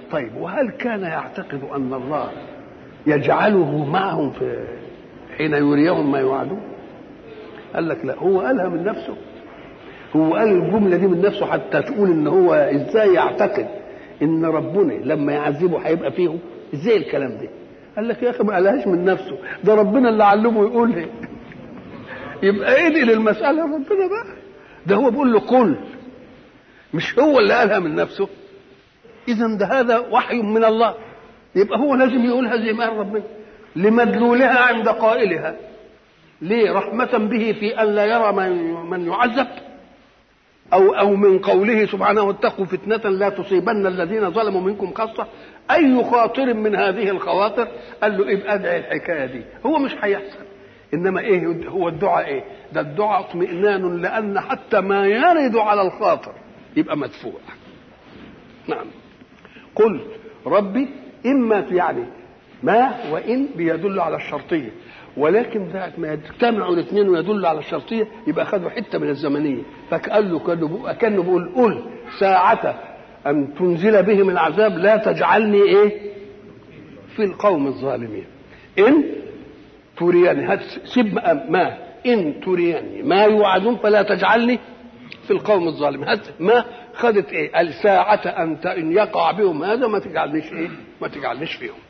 طيب وهل كان يعتقد ان الله يجعله معهم في حين يريهم ما يوعدون قال لك لا هو قالها من نفسه هو قال الجمله دي من نفسه حتى تقول ان هو ازاي يعتقد ان ربنا لما يعذبه هيبقى فيهم ازاي الكلام ده قال لك يا اخي ما قالهاش من نفسه ده ربنا اللي علمه يقولها يبقى انقل المساله ربنا بقى ده هو بيقول له قل مش هو اللي قالها من نفسه اذا ده هذا وحي من الله يبقى هو لازم يقولها زي ما قال ربنا لمدلولها عند قائلها ليه رحمة به في أن لا يرى من من يعذب أو أو من قوله سبحانه واتقوا فتنة لا تصيبن الذين ظلموا منكم خاصة أي خاطر من هذه الخواطر قال له ابقى ادعي الحكاية دي هو مش هيحصل إنما إيه هو الدعاء إيه ده الدعاء اطمئنان لأن حتى ما يرد على الخاطر يبقى مدفوع نعم قل ربي إما في يعني ما وإن بيدل على الشرطية ولكن ذات ما يجتمعوا الاثنين ويدل على الشرطيه يبقى خدوا حته من الزمنيه فقال له كانه كانه بيقول قل ساعة أن تنزل بهم العذاب لا تجعلني إيه في القوم الظالمين إن تريني هات سب ما إن تريني ما يوعدون فلا تجعلني في القوم الظالمين هات ما خدت إيه الساعة أنت إن يقع بهم هذا ما تجعلنيش إيه ما تجعلنيش فيهم